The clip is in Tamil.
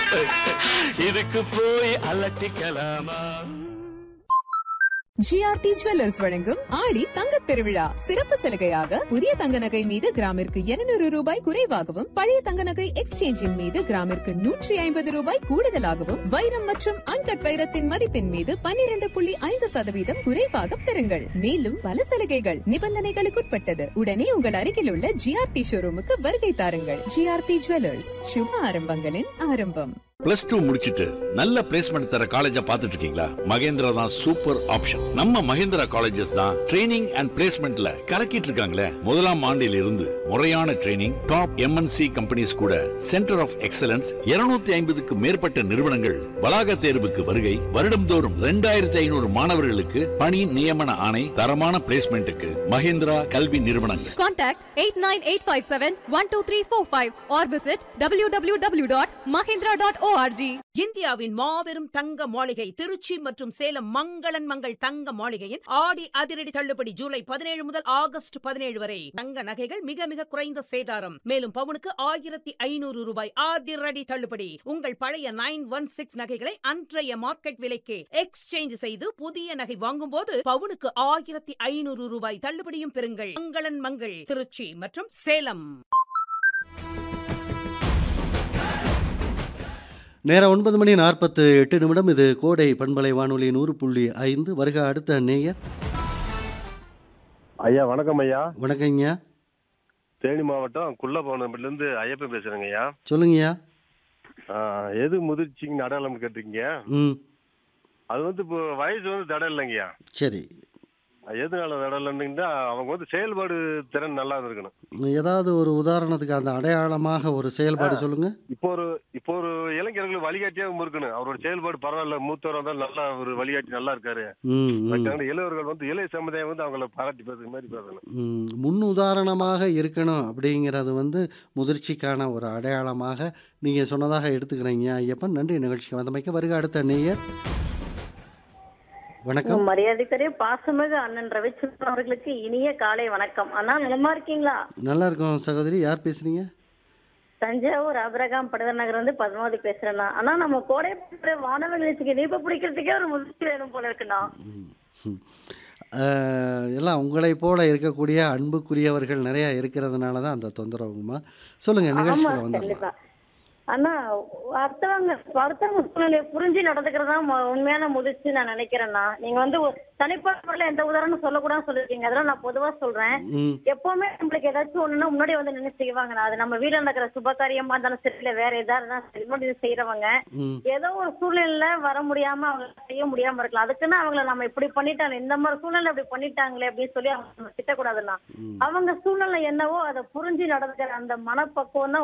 இதுக்கு போய் அலட்டிக்கலாமா ஜிஆர்டி ஜுவல்லர்ஸ் வழங்கும் ஆடி தங்கத் திருவிழா சிறப்பு சலுகையாக புதிய தங்க நகை மீது கிராமிற்கு 200 ரூபாய் குறைவாகவும் பழைய தங்க நகை எக்ஸ்சேஞ்சின் மீது கிராமிற்கு நூற்றி ஐம்பது ரூபாய் கூடுதலாகவும் வைரம் மற்றும் அன்கட் வைரத்தின் மதிப்பின் மீது 12.5% புள்ளி ஐந்து சதவீதம் குறைவாக பெறுங்கள் மேலும் பல சலுகைகள் நிபந்தனைகளுக்குட்பட்டது உடனே உங்கள் அருகில் உள்ள ஜிஆர்டி ஷோரூமுக்கு வருகை தாருங்கள் ஜிஆர்டி ஜுவல்லர்ஸ் சுப ஆரம்பங்களின் ஆரம்பம் பிளஸ் டூ முடிச்சிட்டு நல்ல பிளேஸ்மெண்ட் தர காலேஜா பார்த்துட்டு இருக்கீங்களா மகேந்திரா தான் சூப்பர் ஆப்ஷன் நம்ம மகேந்திரா காலேஜஸ் தான் ட்ரைனிங் அண்ட் பிளேஸ்மெண்ட்ல கலக்கிட்டு இருக்காங்களே முதலாம் ஆண்டில் இருந்து முறையான ட்ரைனிங் டாப் எம்என்சி கம்பெனிஸ் கூட சென்டர் ஆஃப் எக்ஸலன்ஸ் 250 ஐம்பதுக்கு மேற்பட்ட நிறுவனங்கள் வளாக தேர்வுக்கு வருகை வருடம்தோறும் ரெண்டாயிரத்தி ஐநூறு மாணவர்களுக்கு பணி நியமன ஆணை தரமான பிளேஸ்மெண்ட்டுக்கு மகேந்திரா கல்வி நிறுவனங்கள் Contact 89857-12345 or visit www.mahindra.org. இந்தியாவின் மாபெரும் தங்க மாளிகை திருச்சி மற்றும் சேலம் மங்களன் மங்கள் தங்க மாளிகையின் ஆடி அதிரடி தள்ளுபடி ஜூலை பதினேழு முதல் ஆகஸ்ட் பதினேழு வரை தங்க நகைகள் மிக மிக குறைந்த சேதாரம் மேலும் பவுனுக்கு ஆயிரத்தி ஐநூறு ரூபாய் அதிரடி தள்ளுபடி உங்கள் பழைய நைன் ஒன் சிக்ஸ் நகைகளை அன்றைய மார்க்கெட் விலைக்கு எக்ஸ்சேஞ்ச் செய்து புதிய நகை வாங்கும்போது பவுனுக்கு ஆயிரத்தி ஐநூறு ரூபாய் தள்ளுபடியும் பெறுங்கள் மங்களன் மங்கள் திருச்சி மற்றும் சேலம் நேரம் ஒன்பது மணி நாற்பத்து எட்டு நிமிடம் இது கோடை பண்பலை வானொலி நூறு புள்ளி ஐந்து வருக அடுத்த நேயர் ஐயா வணக்கம் ஐயா வணக்கங்கய்யா தேனி மாவட்டம் குள்ளப்பவனப்பட்டிலேருந்து ஐயப்பன் பேசுறேங்க ஐயா சொல்லுங்கய்யா ஆ, எது முதிர்ச்சிங்க அடையாளம்னு கேட்டிருக்கீங்க ம் அது வந்து இப்போ வயசு வந்து தடை இல்லைங்கய்யா சரி எதனால தடை இல்லைன்னா அவங்க வந்து செயல்பாடு திறன் நல்லா இருக்கணும் ஏதாவது ஒரு உதாரணத்துக்கு அந்த அடையாளமாக ஒரு செயல்பாடு சொல்லுங்க இப்போ ஒரு இப்போ ஒரு இளைஞர்களுக்கு வழிகாட்டியாகவும் இருக்கணும் அவரோட செயல்பாடு பரவாயில்ல மூத்தவர் வந்தாலும் நல்லா ஒரு வழிகாட்டி நல்லா இருக்காரு ம் ம், மற்றவங்க இளையவர்கள் வந்து இளைய சமுதாயம் வந்து அவங்கள பாராட்டி பேசுற மாதிரி பேசணும் ம் முன் உதாரணமாக இருக்கணும் அப்படிங்கிறது வந்து முதிர்ச்சிக்கான ஒரு அடையாளமாக நீங்கள் சொன்னதாக எடுத்துக்கிறீங்க ஐயப்பன் நன்றி நிகழ்ச்சிக்கு வந்தமைக்க வருக அடுத்த நேயர் வணக்கம் மரியாதைக்குரிய பாசமிகு அண்ணன் ரவிச்சந்திரன் அவர்களுக்கு இனிய காலை வணக்கம் அண்ணா நலமா இருக்கீங்களா நல்லா இருக்கோம் சகோதரி யார் பேசுறீங்க தஞ்சாவூர் அபிரகாம் படுதர் நகர் வந்து பத்மாவதி பேசுறேண்ணா அண்ணா நம்ம கோடை பண்ற வானவ நிகழ்ச்சிக்கு இனிப்பு பிடிக்கிறதுக்கே ஒரு முதிர்ச்சி வேணும் போல இருக்குண்ணா ம். அஹ், எல்லாம் உங்களைப் போல இருக்கக்கூடிய அன்புக்குரியவர்கள் நிறைய இருக்கிறதுனால தான் அந்த தொந்தரவுமா சொல்லுங்க ஆமா நிகழ்ச்சியில் வந்துடலாம் கண்டிப்பா அண்ணா அடுத்தவங்க அடுத்தவங்க சூழ்நிலையை புரிஞ்சு நடந்துக்கிறது தான் மு- உண்மையான முதிர்ச்சி நான் நினைக்கிறேன்னா நீங்க வந்து ஒரு தனிப்பட்ட முறையில எந்த உதாரணம் சொல்லக்கூடாதுன்னு சொல்லிருக்கீங்க அதெல்லாம் நான் பொதுவா சொல்றேன் ம் எப்பவுமே நம்மளுக்கு ஏதாச்சும் ஒண்ணுன்னா முன்னாடி வந்து நின்று செய்வாங்க அது நம்ம வீட்டுல நடக்கிற சுப காரியமா இருந்தாலும் சரி இல்ல வேற ஏதா இருந்தாலும் சரி முன்னாடி நின்னு செய்யறவங்க ம் ஏதோ ஒரு சூழ்நிலையில வர முடியாம அவங்க செய்ய முடியாம இருக்கலாம் அதுக்குன்னு அவங்கள நம்ம இப்படி பண்ணிட்டாங்க இந்த மாதிரி சூழ்நிலை இப்படி பண்ணிட்டாங்களே அப்படின்னு சொல்லி அவங்க நம்ம திட்டக்கூடாதுன்னா அவங்க சூழ்நிலை என்னவோ அதை புரிஞ்சு நடந்துக்கிற அந்த மனப்பக்குவம் தான்